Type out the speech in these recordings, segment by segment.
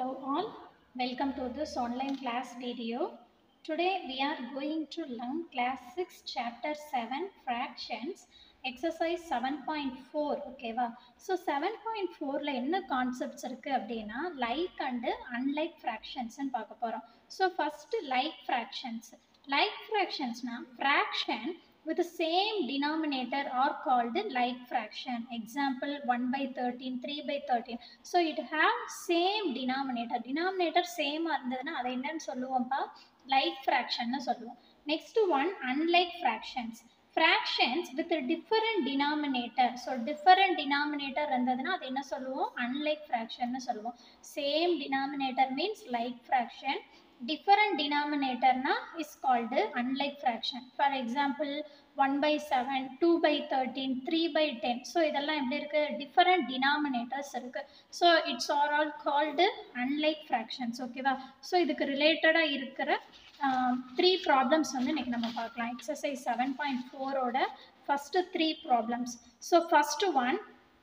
Hello all, welcome to this online class video. Today we are going to learn class 6 chapter 7 fractions exercise 7.4 ஓகேவா so seven point ஃபோரில் என்ன concepts இருக்குது அப்படின்னா like and unlike ஃப்ராக்ஷன்ஸ்னு பார்க்க போகிறோம் so first like fractions like ஃப்ராக்ஷன்ஸ்னா fraction with the same denominator are called like fraction example 1 by 13 3 by 13 so it have same denominator denominator same இருந்ததுன்னா அதை என்னன்னு சொல்லுவோம்ப்பா like fraction னு சொல்லுவோம் next one unlike fractions fractions with a different denominator so different denominator இருந்ததுன்னா அது என்ன சொல்லுவோம் unlike fraction னு சொல்லுவோம் same denominator means like fraction different denominator na is called unlike fraction for example 1 by 7 2 by 13 3 by 10 so இதெல்லாம் எப்படி இருக்கு different denominators இருக்கு so it's are all called unlike fractions ஓகேவா ஸோ இதுக்கு ரிலேட்டடாக இருக்கிற த்ரீ ப்ராப்ளம்ஸ் வந்து இன்னைக்கு நம்ம பார்க்கலாம் எக்ஸசைஸ் செவன் பாயிண்ட் ஃபோரோட first three problems so first one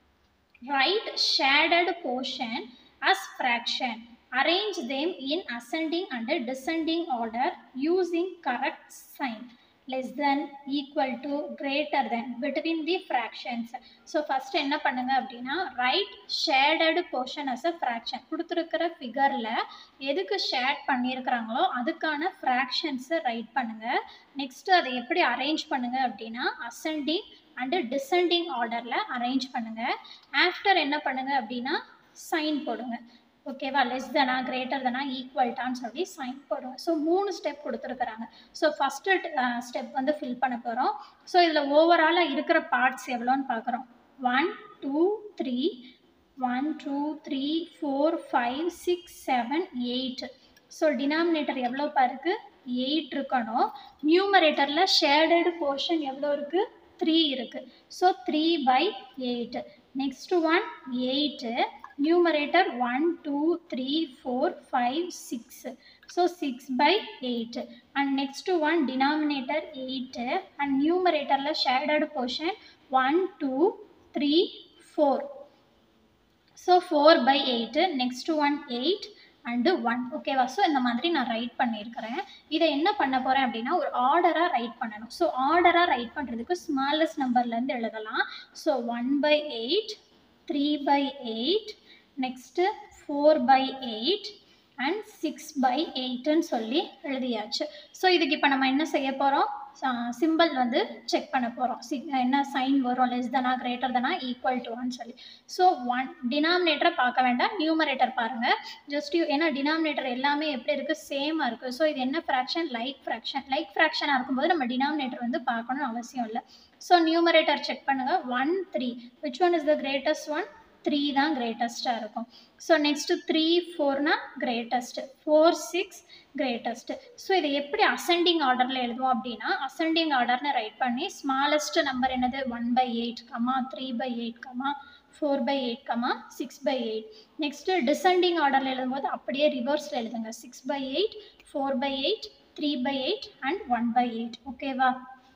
right shaded portion as fraction arrange them in ascending and descending order using correct sign less than equal to greater than between the fractions so first என்ன பண்ணுங்க அப்படின்னா right shaded portion as a fraction கொடுத்துருக்கிற ஃபிகரில் எதுக்கு shade பண்ணியிருக்கிறாங்களோ அதுக்கான ஃப்ராக்ஷன்ஸை right பண்ணுங்க next அதை எப்படி அரேஞ்ச் பண்ணுங்க அப்படின்னா அசெண்டிங் அண்டு டிசெண்டிங் ஆர்டரில் அரேஞ்ச் பண்ணுங்க ஆஃப்டர் என்ன பண்ணுங்க அப்படின்னா சைன் போடுங்க ஓகேவா லெஸ் தனா கிரேட்டர் தனா ஈக்குவல்டான்னு சொல்லி சைன் போடுவோம் ஸோ மூணு ஸ்டெப் கொடுத்துருக்குறாங்க ஸோ ஃபஸ்ட்டு ஸ்டெப் வந்து ஃபில் பண்ண போகிறோம் ஸோ இதில் ஓவராலாக இருக்கிற பார்ட்ஸ் எவ்வளோன்னு பார்க்குறோம் one two three one two three four five six seven eight so denominator எவ்வளோப்பா இருக்குது எயிட் இருக்கணும் நியூமரேட்டரில் ஷேடடு போர்ஷன் எவ்வளோ இருக்குது த்ரீ இருக்குது so three by eight next one eight numerator 1 2 3 4 5 6 so 6 by 8 and next one denominator 8 and numerator la shaded portion 1 2 3 4 so 4 by 8 next one 8 and one ஓகேவா so இந்த மாதிரி நான் ரைட் பண்ணியிருக்கிறேன் இதை என்ன பண்ண போகிறேன் அப்படின்னா ஒரு ஆர்டராக ரைட் பண்ணணும் ஸோ ஆர்டராக ரைட் பண்ணுறதுக்கு ஸ்மாலஸ்ட் நம்பர்லேருந்து எழுதலாம் so one by eight three by eight next four by eight and six by எயிட்டுன்னு சொல்லி எழுதியாச்சு ஸோ இதுக்கு இப்போ நம்ம என்ன செய்ய போகிறோம் சிம்பிள் வந்து செக் பண்ண போகிறோம் சி என்ன சைன் வரும் லெஸ் தனா கிரேட்டர் தனா ஈக்குவல் டுன்னு சொல்லி ஸோ ஒன் டினாமினேட்டரை பார்க்க வேண்டாம் நியூமரேட்டர் பாருங்கள் ஜஸ்ட் ஏன்னா டினாமினேட்டர் எல்லாமே எப்படி இருக்குது சேமாக இருக்குது ஸோ இது என்ன ஃப்ராக்ஷன் லைக் ஃப்ராக்ஷன் லைக் ஃப்ராக்ஷனாக இருக்கும்போது நம்ம டினாமினேட்டர் வந்து பார்க்கணும்னு அவசியம் இல்லை ஸோ நியூமரேட்டர் செக் பண்ணுங்கள் one three which one is the greatest one three தான் கிரேட்டஸ்ட்டாக இருக்கும் ஸோ நெக்ஸ்ட்டு த்ரீ ஃபோர்னா greatest four six greatest so இதை எப்படி அசெண்டிங் ஆர்டரில் எழுதுவோம் அப்படின்னா அசெண்டிங் ஆர்டர்னு ரைட் பண்ணி ஸ்மாலஸ்ட் நம்பர் என்னது one by eight comma three by eight comma four by eight comma six by eight next descending ஆர்டரில் எழுதும்போது அப்படியே ரிவர்ஸில் எழுதுங்க six by eight four by eight three by eight and one by eight ஓகேவா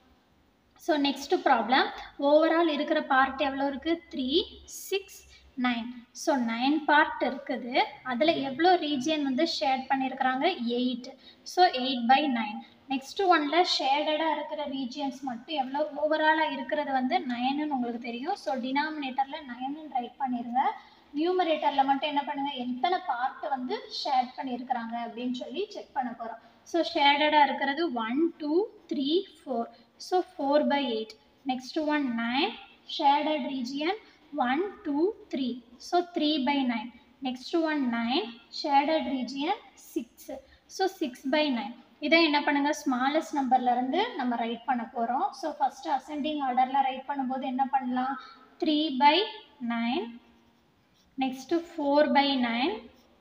so next problem overall இருக்கிற part எவ்வளோ இருக்குது three six nine so nine part இருக்குது அதில் எவ்வளோ ரீஜியன் வந்து ஷேட் பண்ணியிருக்கிறாங்க eight so eight by nine next ஒனில் ஷேடடாக இருக்கிற ரீஜியன்ஸ் மட்டும் எவ்வளோ ஓவராலாக இருக்கிறது வந்து நைனுன்னு உங்களுக்கு தெரியும் ஸோ டினாமினேட்டரில் நைனுன்னு ரைட் பண்ணிடுங்க நியூமரேட்டரில் மட்டும் என்ன பண்ணுங்கள் எத்தனை பார்ட் வந்து ஷேட் பண்ணியிருக்கிறாங்க அப்படின்னு சொல்லி செக் பண்ண போகிறோம் ஸோ ஷேடடாக இருக்கிறது one two three four so four by eight next one nine shaded region 1, 2, 3. So 3 by 9. Next one 9. Shaded region 6. So 6 by 9. இதை என்ன பண்ணுங்க ஸ்மாலஸ்ட் நம்பர்ல இருந்து நம்ம ரைட் பண்ண போறோம் ஸோ ஃபர்ஸ்ட் அசெண்டிங் ஆர்டர்ல ரைட் பண்ணும்போது என்ன பண்ணலாம் three by nine next four by nine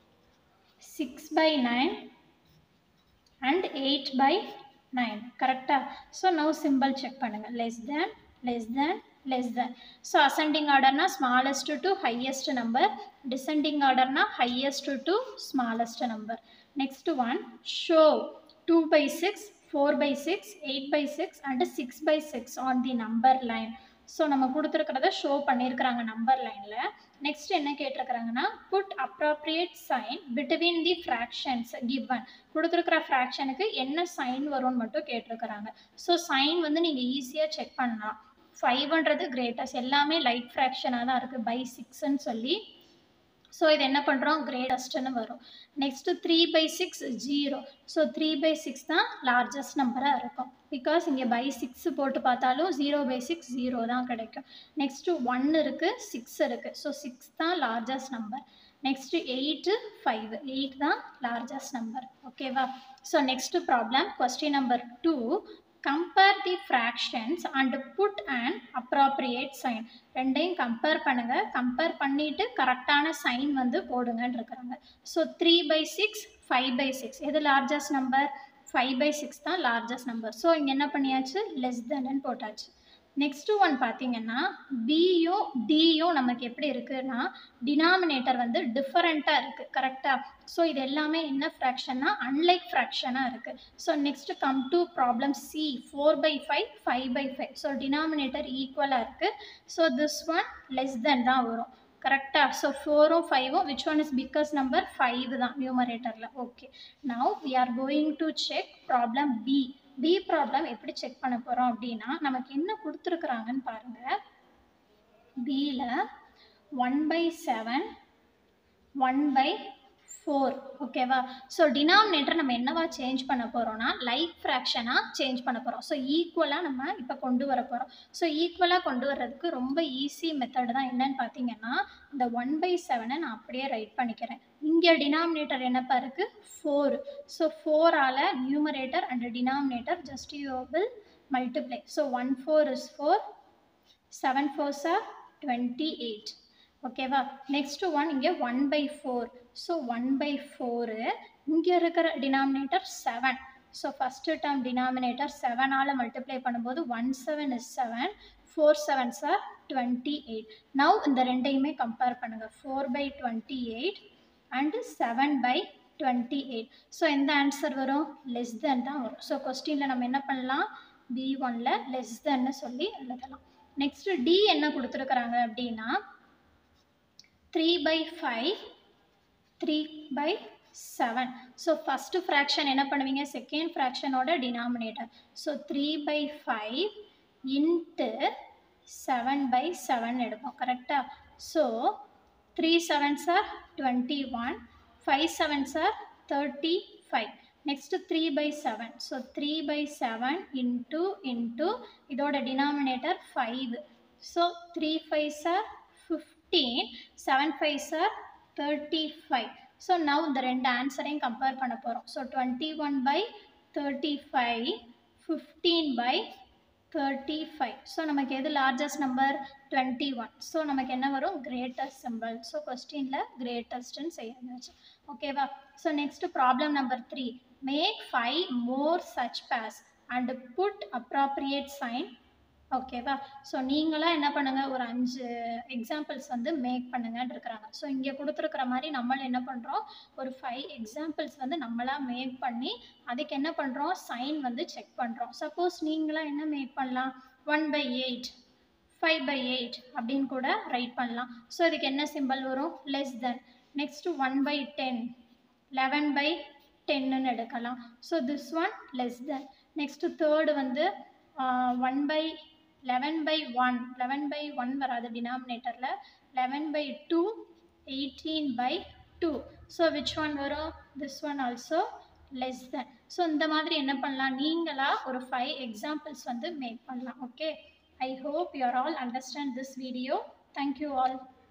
six by nine and eight by nine கரெக்டா ஸோ நவ் சிம்பிள் செக் பண்ணுங்க less than less than less than. So ascending order na smallest to highest number, descending order na highest to smallest number. Next one, show 2 by 6, 4 by 6, 8 by 6 and 6 by 6 on the number line. So நம்ம கொடுத்துருக்கிறத show பண்ணியிருக்கிறாங்க number லைனில் next என்ன கேட்டிருக்கிறாங்கன்னா put appropriate sign between the fractions given கொடுத்துருக்கிற ஃப்ராக்ஷனுக்கு என்ன sign வரும்னு மட்டும் கேட்டிருக்கிறாங்க ஸோ சைன் வந்து நீங்கள் ஈஸியாக செக் பண்ணலாம் ஃபைவ்ன்றது கிரேட்டஸ்ட் எல்லாமே லைட் ஃப்ராக்ஷனாக தான் இருக்குது பை சிக்ஸ்ன்னு சொல்லி ஸோ இது என்ன பண்ணுறோம் கிரேட்டஸ்ட்னு வரும் next three by six zero so three by six தான் லார்ஜஸ்ட் நம்பராக இருக்கும் பிகாஸ் இங்கே பை சிக்ஸ் போட்டு பார்த்தாலும் ஜீரோ பை சிக்ஸ் ஜீரோ தான் கிடைக்கும் நெக்ஸ்ட்டு ஒன் இருக்குது சிக்ஸ் இருக்குது ஸோ சிக்ஸ் தான் largest number next eight five eight தான் லார்ஜஸ்ட் நம்பர் ஓகேவா so next problem question number two compare the fractions and put and appropriate sign ரெண்டையும் compare பண்ணுங்கள் compare பண்ணிவிட்டு கரெக்டான சைன் வந்து போடுங்கன்னு இருக்கிறாங்க ஸோ three by six five by six எது largest number five by six தான் லார்ஜஸ்ட் நம்பர் ஸோ இங்கே என்ன பண்ணியாச்சு லெஸ் தென்னு போட்டாச்சு நெக்ஸ்ட்டு ஒன் பார்த்தீங்கன்னா பியும் டியும் நமக்கு எப்படி இருக்குன்னா டினாமினேட்டர் வந்து டிஃபரெண்ட்டாக இருக்குது கரெக்டாக ஸோ இது எல்லாமே என்ன ஃப்ராக்ஷன்னா அன்லைக் ஃப்ராக்ஷனாக இருக்குது so next come to problem C four by five five by five so denominator ஈக்குவலாக இருக்குது so this one less than தான் வரும் கரெக்டாக ஸோ ஃபோரும் ஃபைவும் which one is biggest number five தான் நியூமரேட்டரில் okay now we are going to check problem B B problem எப்படி செக் பண்ண போகிறோம் அப்படின்னா நமக்கு என்ன கொடுத்துருக்குறாங்கன்னு பாருங்கள் பியில் one by seven one by four ஓகேவா ஸோ டினாமினேட்டர் நம்ம என்னவா சேஞ்ச் பண்ண போகிறோம்னா லைக் ஃப்ராக்ஷனாக சேஞ்ச் பண்ண போகிறோம் ஸோ ஈக்குவலாக நம்ம இப்போ கொண்டு வர போகிறோம் ஸோ ஈக்குவலாக கொண்டு வர்றதுக்கு ரொம்ப ஈஸி மெத்தட் தான் என்னன்னு பார்த்தீங்கன்னா இந்த ஒன் பை செவனை நான் அப்படியே ரைட் பண்ணிக்கிறேன் இங்கே டினாமினேட்டர் என்னப்பா இருக்குது ஃபோர் ஸோ ஃபோரால் numerator and denominator just you will multiply so one four is four seven fours are twenty eight ஓகேவா நெக்ஸ்ட் ஒன் இங்கே one by four so one by four இங்கே இருக்கிற denominator seven so first term denominator செவனால் multiply பண்ணும்போது one seven is seven four sevens are twenty eight now இந்த ரெண்டையுமே compare பண்ணுங்கள் four by twenty eight and seven by twenty eight so எந்த answer வரும் less than தான் வரும் so கொஸ்டினில் நம்ம என்ன பண்ணலாம் பி ஒனில் லெஸ் தென்னு சொல்லி எழுதலாம் நெக்ஸ்ட்டு டி என்ன கொடுத்துருக்குறாங்க அப்படின்னா three by five three by seven so first fraction என்ன பண்ணுவீங்க செகண்ட் ஃப்ராக்ஷனோட denominator so three by five into seven by seven எடுப்போம் கரெக்டாக so three sevens are twenty one five sevens are thirty five next three by seven so three by seven into into இதோட denominator five so three fives are fifteen seven fives are thirty five so now இந்த ரெண்டு ஆன்சரையும் compare பண்ண போகிறோம் so twenty one by thirty five fifteen by thirty five so நமக்கு எது largest number twenty one so நமக்கு என்ன வரும் கிரேட்டஸ்ட் சிம்பிள் ஸோ கொஸ்டினில் கிரேட்டஸ்ட்னு செய்யாச்சு ஓகேவா so next problem number three make five more such pairs and put appropriate sign ஓகேவா ஸோ நீங்களாம் என்ன பண்ணுங்கள் ஒரு அஞ்சு எக்ஸாம்பிள்ஸ் வந்து மேக் பண்ணுங்கன்னு இருக்கிறாங்க ஸோ இங்கே கொடுத்துருக்குற மாதிரி நம்மளும் என்ன பண்ணுறோம் ஒரு ஃபைவ் எக்ஸாம்பிள்ஸ் வந்து நம்மளாக மேக் பண்ணி அதுக்கு என்ன பண்ணுறோம் சைன் வந்து செக் பண்ணுறோம் சப்போஸ் நீங்களாம் என்ன மேக் பண்ணலாம் one by eight five by eight அப்படின்னு கூட ரைட் பண்ணலாம் ஸோ இதுக்கு என்ன சிம்பிள் வரும் less than next one by ten eleven by டென்னு எடுக்கலாம் so this one less than next third வந்து one by eleven by one eleven by one வராது டினாமினேட்டரில் eleven by two eighteen by two so which one வரும் this one also less than so இந்த மாதிரி என்ன பண்ணலாம் நீங்களாக ஒரு ஃபைவ் எக்ஸாம்பிள்ஸ் வந்து மேக் பண்ணலாம் okay I hope you are all understand this video thank you all